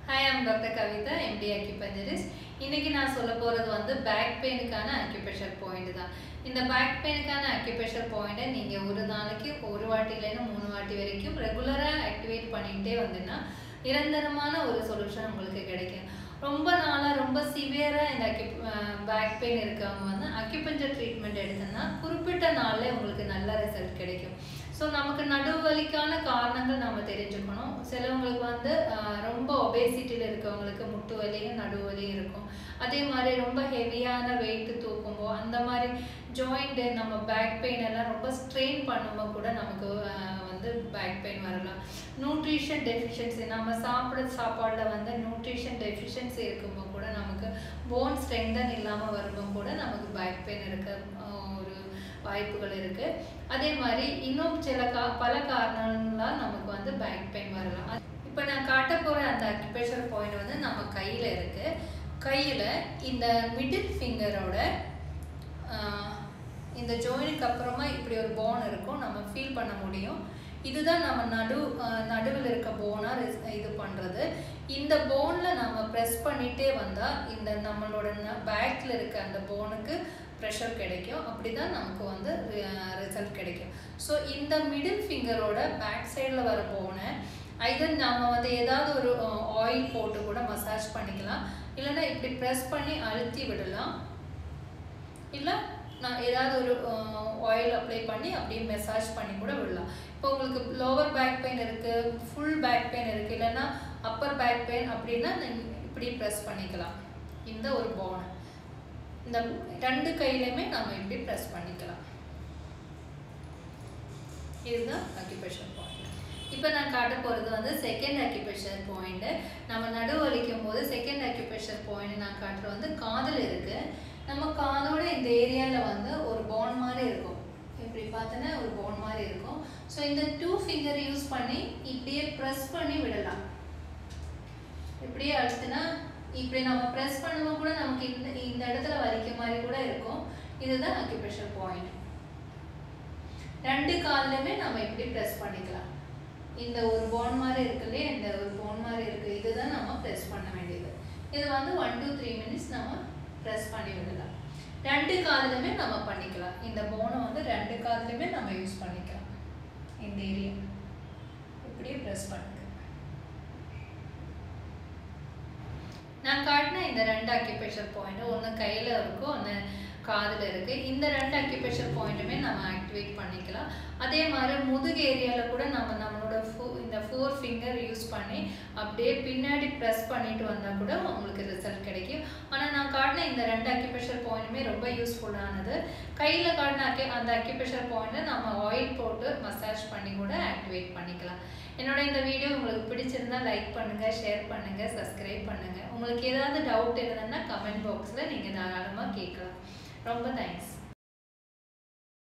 hi I'm doctor Kavitha MD acupuncturist இன்னைக்கு நான் சொல்ல போகிறது வந்து பேக் பெயினுக்கான அக்யூபேஷர் பாயிண்ட் தான் இந்த பேக் பெயினுக்கான அக்யூபேஷர் பாயிண்ட்டை நீங்கள் ஒரு நாளைக்கு ஒரு வாட்டி இல்லைன்னா மூணு வாட்டி வரைக்கும் ரெகுலராக ஆக்டிவேட் பண்ணிகிட்டே வந்தீங்கன்னா நிரந்தரமான ஒரு சொல்யூஷன் உங்களுக்கு கிடைக்கும் ரொம்ப நாளாக ரொம்ப சிவியராக இந்த அக்யூ பேக் பெயின் இருக்கவங்க வந்து அக்யூபஞ்சர் ட்ரீட்மெண்ட் எடுத்தோன்னா குறிப்பிட்ட நாளில் உங்களுக்கு நல்ல ரிசல்ட் கிடைக்கும் ஸோ நமக்கு நடுவலிக்கான காரணங்கள் நம்ம தெரிஞ்சுக்கணும் சிலவங்களுக்கு வந்து ஆஹ், ரொம்ப ஒபேசிட்டியில் இருக்கவங்களுக்கு முட்டு வலியும் நடுவலியும் இருக்கும் அதே மாதிரி ரொம்ப ஹெவியான வெயிட் தூக்கும்போது அந்த மாதிரி ஜாயிண்ட்டு நம்ம பேக் பெயின் எல்லாம் ரொம்ப ஸ்ட்ரெயின் பண்ணும்போது கூட நமக்கு ஆஹ், வந்து பேக் பெயின் வரலாம் நியூட்ரிஷன் டெஃபிஷியன்சி நம்ம சாப்பிட்ற சாப்பாடில் வந்து நியூட்ரிஷன் டெஃபிஷியன்சி இருக்கும்போது கூட நமக்கு போன் ஸ்ட்ரெங்தன் இல்லாமல் வரும்போது கூட நமக்கு பேக் பெயின் இருக்க ஆஹ், ஒரு வாய்ப்புகள் இருக்குது அதே மாதிரி இன்னும் சில கா பல காரணங்களால் நமக்கு வந்து பேக் பெயின் வரலாம் இப்போ நான் காட்ட போகிற அந்த அக்யூபேஷர் பாயிண்ட் வந்து நம்ம கையில் இருக்குது கையில் இந்த மிடில் ஃபிங்கரோட இந்த ஜாயினுக்கு அப்புறமா இப்படி ஒரு போன் இருக்கும் நம்ம ஃபீல் பண்ண முடியும் இதுதான் நம்ம நடு நடுவில் இருக்க போனாக இது பண்ணுறது இந்த போனில் நம்ம ப்ரெஸ் பண்ணிகிட்டே வந்தால் இந்த நம்மளோட பேக்கில் இருக்க அந்த போனுக்கு ப்ரெஷர் கிடைக்கும் அப்படி தான் நமக்கு வந்து ரிசல்ட் கிடைக்கும் ஸோ இந்த மிடில் ஃபிங்கரோட பேக் சைடில் வர போனை ஐதர் நம்ம வந்து ஏதாவது ஒரு ஆயில் போட்டு கூட மசாஜ் பண்ணிக்கலாம் இல்லைன்னா இப்படி ப்ரெஸ் பண்ணி அழுத்தி விடலாம் இல்லை நான் ஏதாவது ஒரு ஆயில் அப்ளை பண்ணி அப்படியே மெசாஜ் பண்ணி கூட விடலாம் இப்போ உங்களுக்கு லோவர் பேக் பெயின் இருக்குது ஃபுல் பேக் பெயின் இருக்குது இல்லைன்னா அப்பர் பேக் பெயின் அப்படின்னா நீங்க இப்படி ப்ரெஸ் பண்ணிக்கலாம் இந்த ஒரு போனை இந்த ரெண்டு கையிலையுமே நம்ம இப்படி ப்ரெஸ் பண்ணிக்கலாம் இதுதான் அக்யூபேஷன் பாயிண்ட் இப்போ நான் காட்ட போகிறது வந்து செகண்ட் அக்யூபேஷர் பாயிண்ட்டு நம்ம நடு வலிக்கும் போது செகண்ட் அக்யூபேஷர் பாயிண்ட் நான் காட்டுறது வந்து காதில் இருக்குது நம்ம காதோட இந்த ஏரியாவில் வந்து ஒரு போன் மாதிரி இருக்கும் இப்படி பார்த்தோன்னா ஒரு போன் மாதிரி இருக்கும் ஸோ இந்த டூ ஃபிங்கர் யூஸ் பண்ணி இப்படியே ப்ரெஸ் பண்ணி விடலாம் இப்படியே அழுத்துனா இப்படி நம்ம ப்ரெஸ் பண்ணும்போது கூட நமக்கு இந்த இந்த இடத்துல வலிக்க மாதிரி கூட இருக்கும் இதுதான் அக்யூபேஷர் பாயிண்ட் ரெண்டு கால்லையுமே நம்ம இப்படி ப்ரெஸ் பண்ணிக்கலாம் இந்த ஒரு போன் மாதிரி இருக்கு இல்லையா இந்த ஒரு போன் மாதிரி இருக்கு இதுதான் நம்ம ப்ரெஸ் பண்ண வேண்டியது இது வந்து ஒன் டூ த்ரீ மினிட்ஸ் நம்ம ப்ரெஸ் பண்ணி விடலாம் ரெண்டு காதுலையுமே நம்ம பண்ணிக்கலாம் இந்த போனை வந்து ரெண்டு காதுலையுமே நம்ம யூஸ் பண்ணிக்கலாம் இந்த ஏரியா இப்படியே ப்ரெஸ் பண்ணுங்க நான் காட்டின இந்த ரெண்டு அக்யூபேஷர் பாயிண்ட் ஒன்று கையில் இருக்கும் ஒன்று காதில் இருக்குது இந்த ரெண்டு அக்யூபேஷர் பாயிண்ட்டுமே நம்ம ஆக்டிவேட் பண்ணிக்கலாம் அதே மாதிரி முதுகு ஏரியாவில் கூட நம்ம நம்மளோட ஃபோ இந்த ஃபோர் ஃபிங்கர் யூஸ் பண்ணி அப்படியே பின்னாடி ப்ரெஸ் பண்ணிட்டு வந்தால் கூட உங்களுக்கு ரிசல்ட் கிடைக்கும் ஆனால் நான் காட்டின இந்த ரெண்டு அக்யூபேஷர் பாயிண்ட்டுமே ரொம்ப யூஸ்ஃபுல்லானது கையில் காட்டின அக்கி அந்த அக்யூபேஷர் பாயிண்ட்டை நம்ம ஆயில் போட்டு மசாஜ் பண்ணி கூட ஆக்டிவேட் பண்ணிக்கலாம் என்னோட இந்த வீடியோ உங்களுக்கு பிடிச்சிருந்தா லைக் பண்ணுங்கள் ஷேர் பண்ணுங்கள் சப்ஸ்கிரைப் பண்ணுங்கள் உங்களுக்கு ஏதாவது டவுட் இருந்ததுன்னா கமெண்ட் பாக்ஸில் நீங்கள் தாராளமாக கேட்கலாம் ரொம்ப தேங்க்ஸ்